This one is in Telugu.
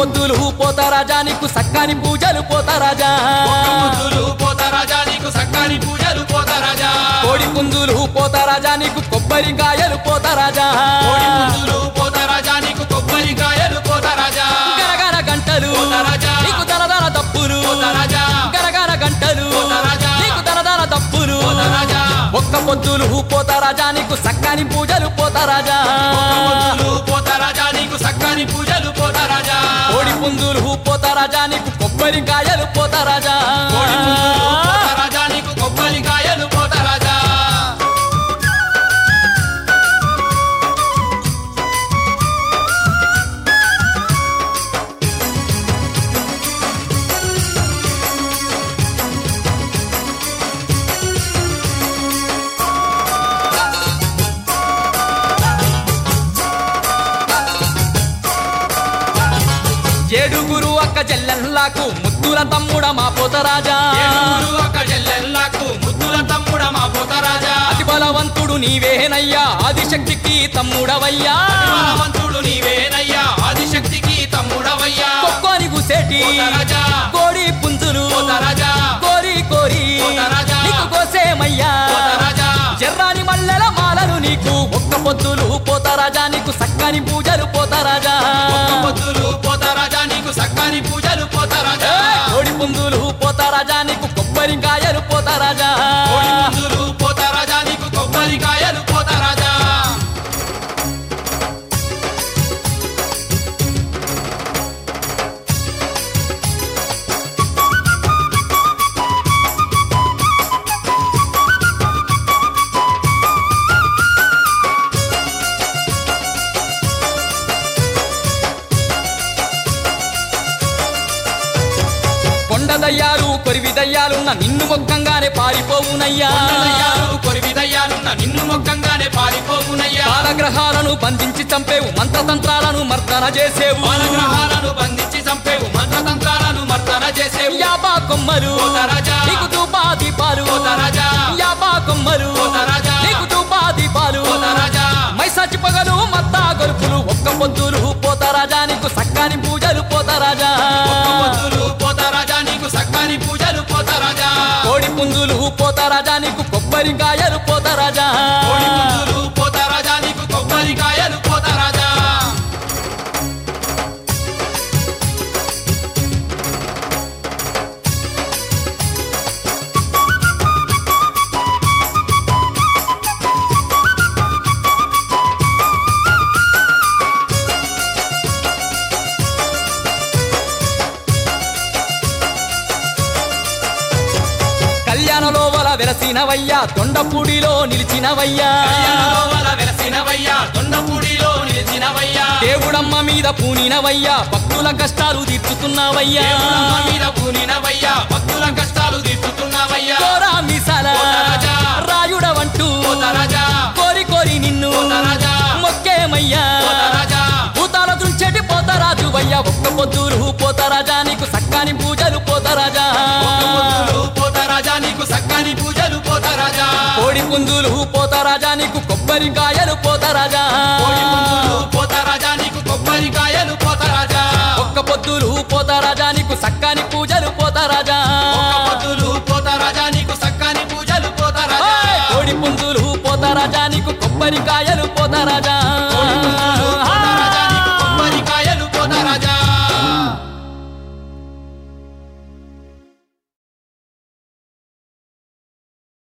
పొద్దులు పోతారాజా నీకు సక్కాని పూజలు పోతారాజా ఒక్క ముద్దులు పోతారాజా నీకు సక్కాని పూజలు పోతారాజా కోడి పుంజులు పోతారాజా నీకు కొబ్బరికాయలు పోతారాజా కోడి పుంజులు పోతారాజా నీకు కొబ్బరికాయలు పోతారాజా గరగర గంటలు పోతారాజా. నీకు దరదర తప్పులు పోతారాజా. గరగర గంటలు పోతారాజా. నీకు దరదర తప్పులు పోతారాజా. ఒక్క పొద్దులు పోతారాజా నీకు సక్కాని పూజలు పోతారాజా ఒక్క ముద్దులు పోతారాజా నీకు సక్కాని పూజలు పోతారాజా కోడి పుంజులు పోతారాజా నీకు కొబ్బరికాయలు పోతారాజా కోడి పుంజులు పోతారాజా నీకు కొబ్బరికాయలు పోతారాజా ఏడుగురు అక్క చెల్లెల్లాకు ముద్దుల తమ్ముడ మా పోతరాజా ఏడుగురు ఒక్క చెల్లెల్లాకు ముద్దుల తమ్ముడ మా పోతారాజా అతి బలవంతుడు నీవేనయ్యా ఆదిశక్తికి తమ్ముడవయ్యా బలవంతుడు నీవేనయ్యా ఆదిశక్తికి తమ్ముడవయ్యా కొక్కోని గుసేటి పోతారాజా. కోడి పుంజులు పోతారాజా కోరి కోరి పోతారాజా. నీకు కోసేమయ్యా పోతారాజా జర్రాని మల్లెల మాలలు నీకు ఒక్క పొద్దులు పోతారాజా నీకు సక్కని పూజలు పోతారాజా ఒక్క పొద్దులు పోతారాజా నీకు సక్కాని పూజలు పోతారాజా కోడి పుంజులు పోతారాజా నీకు కొబ్బరికాయలు పోతారాజా కోడి పుంజులు పోతారాజా నీకు కొబ్బరికాయలు పోతారాజా కొండదయ్యాలు కొరివి దయ్యాలున్న నిన్ను మొక్కంగానే పారిపోవునయ్యా కొండలయ్యాలు కొరివిదయ్యాలున్న నిన్ను మొక్కంగానే పారిపోవునయ్యా బాలగ్రహాలను బంధించి చంపేవు మంత్రతంత్రాలను మర్దన చేసేవు బాలగ్రహాలను బంధించి చంపేవు మంత్రతంత్రాలను మర్దన చేసేవు యాబా కొమ్మలు పోతారాజా. నీకు ధూపా దీపాలు పోతారాజా. యాబా కొమ్మలు పోతారాజా. నీకు ధూపా దీపాలు పోతారాజా. మైసాచి పగలు మత్తా గొలుపులు ఒక్క పొద్దులు పోతారాజా నీకు సక్కాని పూజలు పోతారాజా ఒక్క పొద్దులు పోతారాజా నీకు సక్కాని పూజలు పోతారాజా కోడి పుంజులు పోతారాజా నీకు కొబ్బరికాయలు పోతారాజా కోడి పుంజులు పోతారాజా నీకు కొబ్బరికాయలు పోతారాజా కళ్యాణలోవల వెలసినవయ్యా దొండపూడిలో నిలిచినవయ్యా కళ్యాణలోవల వెలసినవయ్యా దొండపూడిలో నిలిచినవయ్యా దేవుడమ్మ మీద పూనినవయ్యా భక్తుల కష్టాలు తీర్చుతున్నావయ్యా దేవుడమ్మ మీద పూనినవయ్యా భక్తుల కష్టాలు తీర్చుతున్నావయ్యా కోరా మిసాల పోతారాజా. రాయుడవంటూ పోతారాజా కోరి కోరి నిన్ను పోతారాజా. మొక్కేమయ్యా పోతారాజా భూతాల దుంచెటి పోతారాజు వయ్యా ఒక్క పొద్దులు పోతారాజా నీకు సక్కాని పూజలు పోతారాజా ఒక్క పొద్దులు పోతారాజా నీకు సక్కాని పూజలు పోతారాజా కోడి పుంజులు పోతారాజా నీకు కొబ్బరికాయలు పోతారాజా కోడి పుంజులు పోతారాజా నీకు కొబ్బరికాయలు పోతారాజా ఒక్క పొద్దులు పోతారాజా నీకు సక్కాని పూజలు పోతారాజా ఒక్క పొద్దులు పోతారాజా నీకు సక్కాని పూజలు పోతారాజా కోడి పుంజులు పోతారాజా నీకు కొబ్బరికాయలు పోతారాజా కోడి పుంజులు